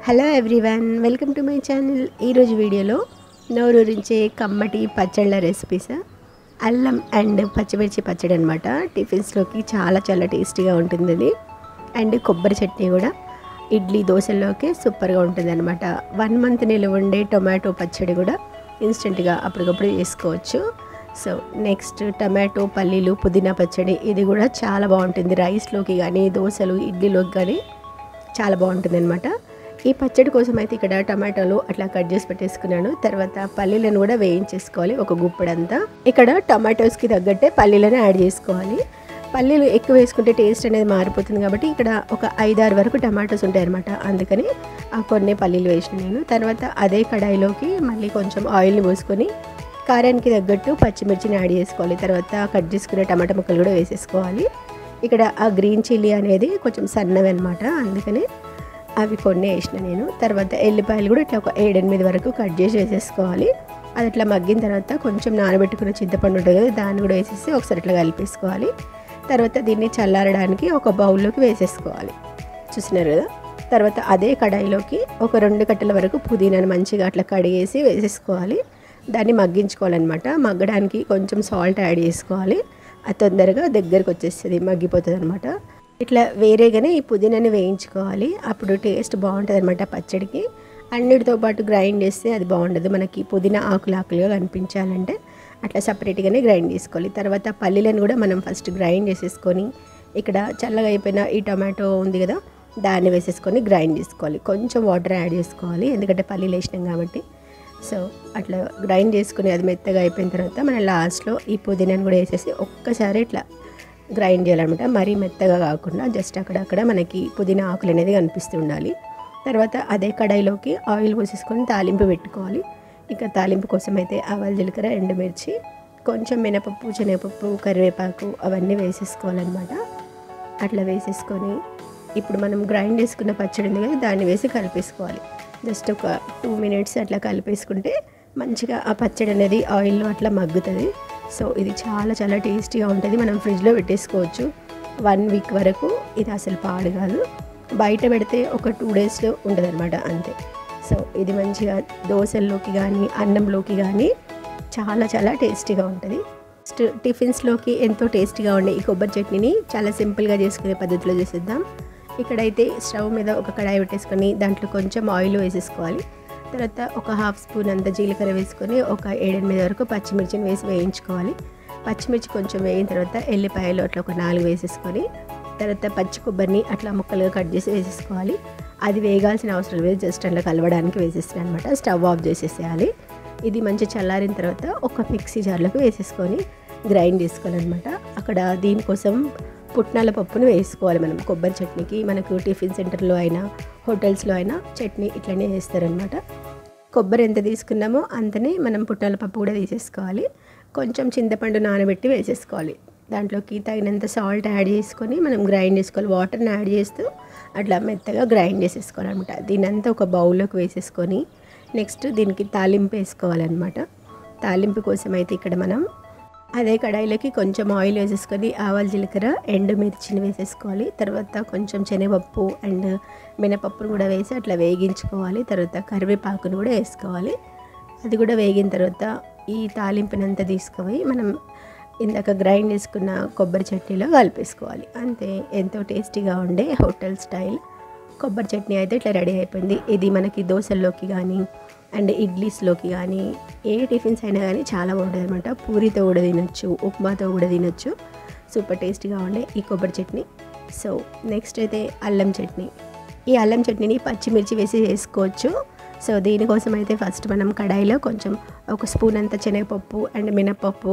hello everyone welcome to my channel ఈరోజు వీడియోలో నోరూరించే కమ్మటి పచ్చళ్ళ రెసిపీస్ అల్లం అండ్ పచ్చిమిర్చి పచ్చడి అనమాట టిఫిన్స్లోకి చాలా చాలా టేస్టీగా ఉంటుంది అది అండ్ కొబ్బరి చట్నీ కూడా ఇడ్లీ దోశల్లోకి సూపర్గా ఉంటుంది అనమాట వన్ మంత్ నిలువ ఉండే టొమాటో పచ్చడి కూడా ఇన్స్టెంట్గా అప్పటికప్పుడు చేసుకోవచ్చు సో నెక్స్ట్ టమాటో పల్లీలు పుదీనా పచ్చడి ఇది కూడా చాలా బాగుంటుంది రైస్లోకి కానీ దోశలు ఇడ్లీలోకి కానీ చాలా బాగుంటుంది అనమాట ఈ పచ్చడి కోసం అయితే ఇక్కడ టమాటాలు అట్లా కట్ చేసి పెట్టేసుకున్నాను తర్వాత పల్లీలను కూడా వేయించేసుకోవాలి ఒక గుప్పడంతా ఇక్కడ టమాటోస్కి తగ్గట్టే పల్లీలను యాడ్ చేసుకోవాలి పల్లీలు ఎక్కువ వేసుకుంటే టేస్ట్ అనేది మారిపోతుంది కాబట్టి ఇక్కడ ఒక ఐదారు వరకు టమాటోస్ ఉంటాయి అనమాట అందుకని ఆ కొన్ని పల్లీలు వేసిన నేను తర్వాత అదే కడాయిలోకి మళ్ళీ కొంచెం ఆయిల్ని పోసుకొని కారానికి తగ్గట్టు పచ్చిమిర్చిని యాడ్ చేసుకోవాలి తర్వాత కట్ చేసుకునే టమాటా ముక్కలు కూడా వేసేసుకోవాలి ఇక్కడ ఆ గ్రీన్ చిల్లీ అనేది కొంచెం సన్నవి అనమాట అందుకని అవి కొన్ని వేసిన నేను తర్వాత ఎల్లిపాయలు కూడా ఇట్లా ఒక ఏడెనిమిది వరకు కట్ చేసి వేసేసుకోవాలి అది అట్లా మగ్గిన తర్వాత కొంచెం నానబెట్టుకున్న చింతపండు ఉంటుంది కదా దాన్ని కూడా వేసేసి ఒకసారి ఇట్లా కలిపేసుకోవాలి తర్వాత దీన్ని చల్లారడానికి ఒక బౌల్లోకి వేసేసుకోవాలి చూసినారు కదా తర్వాత అదే కడాయిలోకి ఒక రెండు కట్టల వరకు పుదీనాను మంచిగా అట్లా కడిగేసి వేసేసుకోవాలి దాన్ని మగ్గించుకోవాలన్నమాట మగ్గడానికి కొంచెం సాల్ట్ యాడ్ చేసుకోవాలి అది తొందరగా దగ్గరకు వచ్చేస్తుంది మగ్గిపోతుంది అనమాట ఇట్లా వేరేగానే ఈ పుదీనాని వేయించుకోవాలి అప్పుడు టేస్ట్ బాగుంటుంది అనమాట పచ్చడికి అన్నిటితో పాటు గ్రైండ్ చేస్తే అది బాగుండదు మనకి పుదీనా ఆకులు ఆకులుగా కనిపించాలంటే అట్లా సపరేట్గానే గ్రైండ్ చేసుకోవాలి తర్వాత పల్లీలను కూడా మనం ఫస్ట్ గ్రైండ్ చేసేసుకొని ఇక్కడ చల్లగా అయిపోయిన ఈ టమాటో ఉంది కదా దాన్ని వేసేసుకొని గ్రైండ్ చేసుకోవాలి కొంచెం వాటర్ యాడ్ చేసుకోవాలి ఎందుకంటే పల్లీలు వేసినాం కాబట్టి సో అట్లా గ్రైండ్ చేసుకుని అది మెత్తగా అయిపోయిన తర్వాత మనం లాస్ట్లో ఈ పుదీనాను కూడా వేసేసి ఒక్కసారి ఇట్లా గ్రైండ్ చేయాలన్నమాట మరీ మెత్తగా కాకుండా జస్ట్ అక్కడక్కడ మనకి పుదీనా ఆకులు అనేది కనిపిస్తూ ఉండాలి తర్వాత అదే కడాయిలోకి ఆయిల్ పోసేసుకొని తాలింపు పెట్టుకోవాలి ఇక తాలింపు కోసం అయితే ఆవాలు జీలకర్ర ఎండుమిర్చి కొంచెం మినపప్పు శనగపప్పు కరివేపాకు అవన్నీ వేసేసుకోవాలన్నమాట అట్లా వేసేసుకొని ఇప్పుడు మనం గ్రైండ్ చేసుకున్న పచ్చడి ఉంది కదా దాన్ని వేసి కలిపేసుకోవాలి జస్ట్ ఒక టూ మినిట్స్ అట్లా కలిపేసుకుంటే మంచిగా ఆ పచ్చడి అనేది ఆయిల్లో అట్లా మగ్గుతుంది సో ఇది చాలా చాలా టేస్టీగా ఉంటుంది మనం ఫ్రిడ్జ్లో పెట్టేసుకోవచ్చు వన్ వీక్ వరకు ఇది అసలు పాడు కాదు బయట పెడితే ఒక టూ డేస్లో ఉంటుంది అనమాట అంతే సో ఇది మంచిగా దోశల్లోకి కానీ అన్నంలోకి కానీ చాలా చాలా టేస్టీగా ఉంటుంది నెక్స్ట్ టిఫిన్స్లోకి ఎంతో టేస్టీగా ఉండే ఈ కొబ్బరి చట్నీని చాలా సింపుల్గా చేసుకునే పద్ధతిలో చేసేద్దాం ఇక్కడైతే స్టవ్ మీద ఒక కడాయి పెట్టేసుకొని దాంట్లో కొంచెం ఆయిల్ వేసేసుకోవాలి తర్వాత ఒక హాఫ్ స్పూన్ అంత జీలకర్ర వేసుకొని ఒక ఏడెనిమిది వరకు పచ్చిమిర్చిని వేసి వేయించుకోవాలి పచ్చిమిర్చి కొంచెం వేగిన తర్వాత ఎల్లిపాయలు అట్లా ఒక నాలుగు వేసేసుకొని తర్వాత పచ్చి కొబ్బరిని అట్లా ముక్కలుగా కట్ చేసి వేసేసుకోవాలి అది వేగాల్సిన అవసరం లేదు జస్ట్ అట్లా కలవడానికి వేసేస్తాను అనమాట స్టవ్ ఆఫ్ చేసేసేయాలి ఇది మంచి చల్లారిన తర్వాత ఒక మిక్సీ జార్లోకి వేసేసుకొని గ్రైండ్ చేసుకోవాలన్నమాట అక్కడ దీనికోసం పుట్నాల పప్పును వేసుకోవాలి మనం కొబ్బరి చట్నీకి మనకు టిఫిన్ సెంటర్లో అయినా హోటల్స్లో అయినా చట్నీ ఇట్లనే వేస్తారనమాట కొబ్బరి ఎంత తీసుకున్నామో అంతనే మనం పుట్నాల పప్పు కూడా తీసేసుకోవాలి కొంచెం చింతపండు నానబెట్టి వేసేసుకోవాలి దాంట్లోకి తగినంత సాల్ట్ యాడ్ చేసుకొని మనం గ్రైండ్ చేసుకోవాలి వాటర్ని యాడ్ చేస్తూ అట్లా మెత్తగా గ్రైండ్ చేసేసుకోవాలన్నమాట దీని అంతా ఒక బౌల్లోకి వేసేసుకొని నెక్స్ట్ దీనికి తాలింపు వేసుకోవాలన్నమాట తాలింపు కోసం అయితే ఇక్కడ మనం అదే కడాయిలోకి కొంచెం ఆయిల్ వేసేసుకొని ఆవాల జీలకర్ర ఎండుమిర్చిని వేసేసుకోవాలి తర్వాత కొంచెం శనగపప్పు అండ్ మినపప్పును కూడా వేసి అట్లా వేగించుకోవాలి తర్వాత కరివేపాకును కూడా వేసుకోవాలి అది కూడా వేగిన తర్వాత ఈ తాలింపునంతా తీసుకుపోయి మనం ఇందాక గ్రైండ్ చేసుకున్న కొబ్బరి చట్నీలో కలిపేసుకోవాలి అంతే ఎంతో టేస్టీగా ఉండే హోటల్ స్టైల్ కొబ్బరి చట్నీ అయితే ఇట్లా రెడీ అయిపోయింది ఇది మనకి దోశల్లోకి కానీ అండ్ ఇడ్లీస్లోకి కానీ ఏ టిఫిన్స్ అయినా కానీ చాలా బాగుంటుంది అనమాట పూరితో కూడా తినొచ్చు ఉప్మాతో కూడా తినొచ్చు సూపర్ టేస్టీగా ఉండే ఈ కొబ్బరి చట్నీ సో నెక్స్ట్ అయితే అల్లం చట్నీ ఈ అల్లం చట్నీని పచ్చిమిర్చి వేసి చేసుకోవచ్చు సో దీనికోసం అయితే ఫస్ట్ మనం కడాయిలో కొంచెం ఒక స్పూన్ అంత శనగపప్పు అండ్ మినపప్పు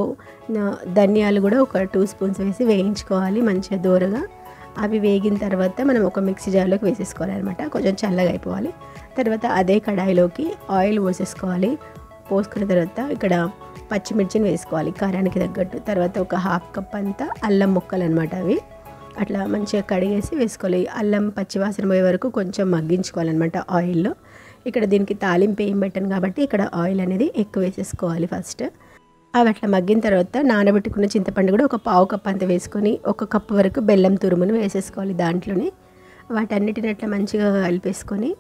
ధనియాలు కూడా ఒక టూ స్పూన్స్ వేసి వేయించుకోవాలి మంచిగా దూరగా అవి వేగిన తర్వాత మనం ఒక మిక్సీ జార్లోకి వేసేసుకోవాలన్నమాట కొంచెం చల్లగా అయిపోవాలి తర్వాత అదే కడాయిలోకి ఆయిల్ పోసేసుకోవాలి పోసుకున్న తర్వాత ఇక్కడ పచ్చిమిర్చిని వేసుకోవాలి కారానికి తగ్గట్టు తర్వాత ఒక హాఫ్ కప్ అంతా అల్లం ముక్కలు అనమాట అవి అట్లా మంచిగా కడిగేసి వేసుకోవాలి అల్లం పచ్చివాసన పోయే వరకు కొంచెం మగ్గించుకోవాలన్నమాట ఆయిల్లో ఇక్కడ దీనికి తాలింపు ఏం పెట్టాను కాబట్టి ఇక్కడ ఆయిల్ అనేది ఎక్కువ వేసేసుకోవాలి ఫస్ట్ అవి అట్లా మగ్గిన తర్వాత నానబెట్టుకున్న చింతపండు కూడా ఒక పావు కప్ అంత వేసుకొని ఒక కప్పు వరకు బెల్లం తురుమును వేసేసుకోవాలి దాంట్లోనే వాటన్నిటిని అట్లా మంచిగా కలిపేసుకొని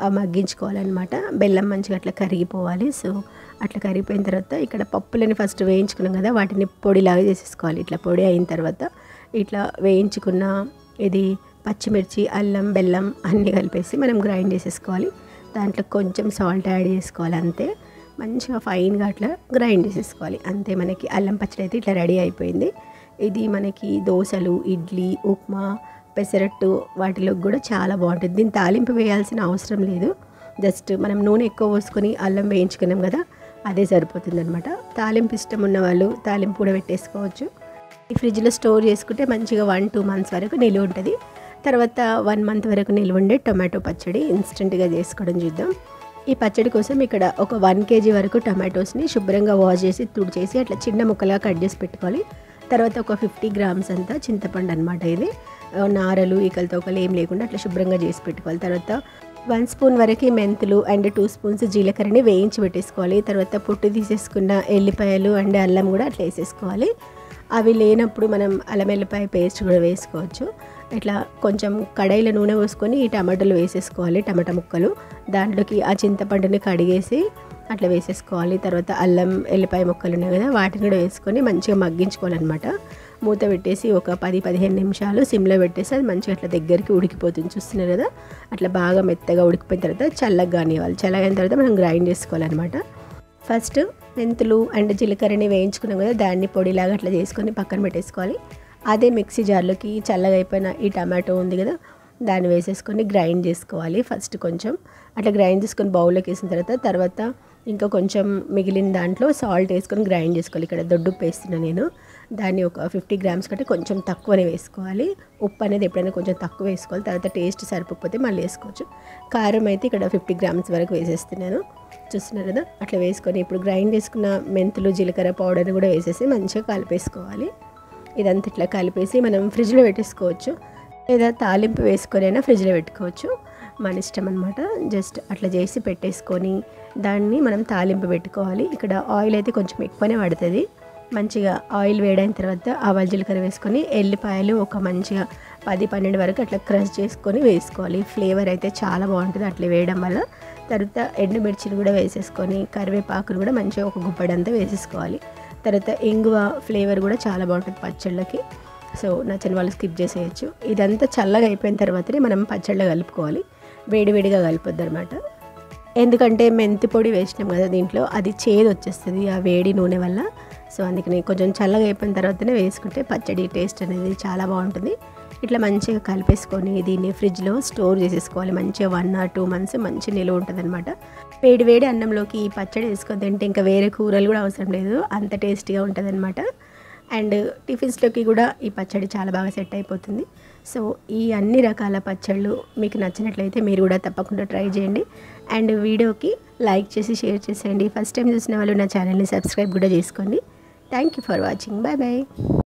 ఆ, మగ్గించుకోవాలన్నమాట బెల్లం మంచిగా అట్లా కరిగిపోవాలి సో అట్లా కరిగిపోయిన తర్వాత ఇక్కడ పప్పులని ఫస్ట్ వేయించుకున్నాం కదా వాటిని పొడిలాగా చేసేసుకోవాలి ఇట్లా పొడి అయిన తర్వాత ఇట్లా వేయించుకున్న ఇది పచ్చిమిర్చి అల్లం బెల్లం అన్నీ కలిపేసి మనం గ్రైండ్ చేసేసుకోవాలి దాంట్లో కొంచెం సాల్ట్ యాడ్ చేసుకోవాలి అంతే మంచిగా ఫైన్గా అట్లా గ్రైండ్ చేసేసుకోవాలి అంతే మనకి అల్లం పచ్చడి అయితే ఇట్లా రెడీ అయిపోయింది ఇది మనకి దోశలు ఇడ్లీ ఉప్మా పెసరట్టు వాటిలో కూడా చాలా బాగుంటుంది దీన్ని తాలింపు వేయాల్సిన అవసరం లేదు జస్ట్ మనం నూనె ఎక్కువ పోసుకొని అల్లం వేయించుకున్నాం కదా అదే సరిపోతుంది అనమాట తాలింపు ఇష్టం ఉన్న వాళ్ళు తాలింపు కూడా పెట్టేసుకోవచ్చు ఈ ఫ్రిడ్జ్లో స్టోర్ చేసుకుంటే మంచిగా వన్ టూ మంత్స్ వరకు నిలువ ఉంటుంది తర్వాత వన్ మంత్ వరకు నిలువ ఉండే టొమాటో పచ్చడి ఇన్స్టెంట్గా చేసుకోవడం చూద్దాం ఈ పచ్చడి కోసం ఇక్కడ ఒక వన్ కేజీ వరకు టమాటోస్ని శుభ్రంగా వాష్ చేసి తుడిచేసి అట్లా చిన్న ముక్కలుగా కట్ చేసి పెట్టుకోవాలి తర్వాత ఒక ఫిఫ్టీ గ్రామ్స్ అంతా చింతపండు అనమాట ఇది ఆ, నారలు ఈకల తోకలు ఏం లేకుండా అట్లా శుభ్రంగా చేసి పెట్టుకోవాలి తర్వాత వన్ స్పూన్ వరకు మెంతులు అండ్ టూ స్పూన్స్ జీలకర్రని వేయించి పెట్టేసుకోవాలి తర్వాత పొట్టు తీసేసుకున్న ఎల్లిపాయలు అండ్ అల్లం కూడా అట్లా వేసేసుకోవాలి అవి లేనప్పుడు మనం అల్లం ఎల్లిపాయ పేస్ట్ కూడా వేసుకోవచ్చు ఇట్లా కొంచెం కడాయిలో నూనె పోసుకొని ఈ టమాటాలు వేసేసుకోవాలి టమాటా ముక్కలు దాంట్లోకి ఆ చింతపండుని కడిగేసి అట్లా వేసేసుకోవాలి తర్వాత అల్లం ఎల్లిపాయ ముక్కలు ఉన్నాయి కదా వాటిని కూడా వేసుకొని మంచిగా మగ్గించుకోవాలన్నమాట మూత పెట్టేసి ఒక పది పదిహేను నిమిషాలు సిమ్లో పెట్టేసి అది మంచిగా అట్లా దగ్గరికి ఉడికిపోతుంది చూస్తున్నారు కదా అట్లా బాగా మెత్తగా ఉడికిపోయిన తర్వాత చల్లగా కానివ్వాలి చల్లగైన తర్వాత మనం గ్రైండ్ చేసుకోవాలన్నమాట ఫస్ట్ మెంతులు అండ్ జీలకర్రని వేయించుకున్నాం కదా దాన్ని పొడిలాగా అట్లా చేసుకొని పక్కన పెట్టేసుకోవాలి అదే మిక్సీ జార్లోకి చల్లగా అయిపోయిన ఈ టమాటో ఉంది కదా దాన్ని వేసేసుకొని గ్రైండ్ చేసుకోవాలి ఫస్ట్ కొంచెం అట్లా గ్రైండ్ చేసుకొని బౌల్లోకి వేసిన తర్వాత తర్వాత ఇంకా కొంచెం మిగిలిన దాంట్లో సాల్ట్ వేసుకొని గ్రైండ్ చేసుకోవాలి ఇక్కడ దొడ్డుప్పు వేస్తున్నాను నేను దాన్ని ఒక ఫిఫ్టీ గ్రామ్స్ కంటే కొంచెం తక్కువనే వేసుకోవాలి ఉప్పు అనేది ఎప్పుడైనా కొంచెం తక్కువ వేసుకోవాలి తర్వాత టేస్ట్ సరిపోతే మళ్ళీ వేసుకోవచ్చు కారం అయితే ఇక్కడ ఫిఫ్టీ గ్రామ్స్ వరకు వేసేస్తున్నాను చూస్తున్నారు కదా అట్లా వేసుకొని ఇప్పుడు గ్రైండ్ చేసుకున్న మెంతులు జీలకర్ర పౌడర్ కూడా వేసేసి మంచిగా కలిపేసుకోవాలి ఇదంతా ఇట్లా కలిపేసి మనం ఫ్రిడ్జ్లో పెట్టేసుకోవచ్చు లేదా తాలింపు వేసుకొని అయినా ఫ్రిడ్జ్లో పెట్టుకోవచ్చు మన ఇష్టం అనమాట జస్ట్ అట్లా చేసి పెట్టేసుకొని దాన్ని మనం తాలింపు పెట్టుకోవాలి ఇక్కడ ఆయిల్ అయితే కొంచెం ఎక్కువనే పడుతుంది మంచిగా ఆయిల్ వేడైన తర్వాత ఆవాల జీలకర్ర వేసుకొని ఎల్లిపాయలు ఒక మంచిగా పది పన్నెండు వరకు అట్లా క్రష్ చేసుకొని వేసుకోవాలి ఫ్లేవర్ అయితే చాలా బాగుంటుంది అట్లా వేయడం వల్ల తర్వాత ఎండుమిర్చిని కూడా వేసేసుకొని కరివేపాకును కూడా మంచిగా ఒక గుప్పడంతా వేసేసుకోవాలి తర్వాత ఇంగువ ఫ్లేవర్ కూడా చాలా బాగుంటుంది పచ్చళ్ళకి సో నచ్చని వాళ్ళు స్కిప్ చేసేయచ్చు ఇదంతా చల్లగా అయిపోయిన తర్వాతనే మనం పచ్చళ్ళ కలుపుకోవాలి వేడివేడిగా కలపొద్దు అనమాట ఎందుకంటే మెంతి పొడి వేసినాం కదా దీంట్లో అది చేదు వచ్చేస్తుంది ఆ వేడి నూనె వల్ల సో అందుకని కొంచెం చల్లగా అయిపోయిన తర్వాతనే వేసుకుంటే పచ్చడి టేస్ట్ అనేది చాలా బాగుంటుంది ఇట్లా మంచిగా కలిపేసుకొని దీన్ని ఫ్రిడ్జ్లో స్టోర్ చేసేసుకోవాలి మంచిగా వన్ ఆర్ టూ మంత్స్ మంచి నిలువ ఉంటుంది అనమాట వేడి వేడి అన్నంలోకి ఈ పచ్చడి వేసుకొని తింటే ఇంకా వేరే కూరలు కూడా అవసరం లేదు అంత టేస్టీగా ఉంటుంది అండ్ టిఫిన్స్లోకి కూడా ఈ పచ్చడి చాలా బాగా సెట్ అయిపోతుంది సో ఈ అన్ని రకాల పచ్చళ్ళు మీకు నచ్చినట్లయితే మీరు కూడా తప్పకుండా ట్రై చేయండి అండ్ వీడియోకి లైక్ చేసి షేర్ చేసేయండి ఫస్ట్ టైం చూసిన వాళ్ళు నా ఛానల్ని సబ్స్క్రైబ్ కూడా చేసుకోండి thank you for watching bye bye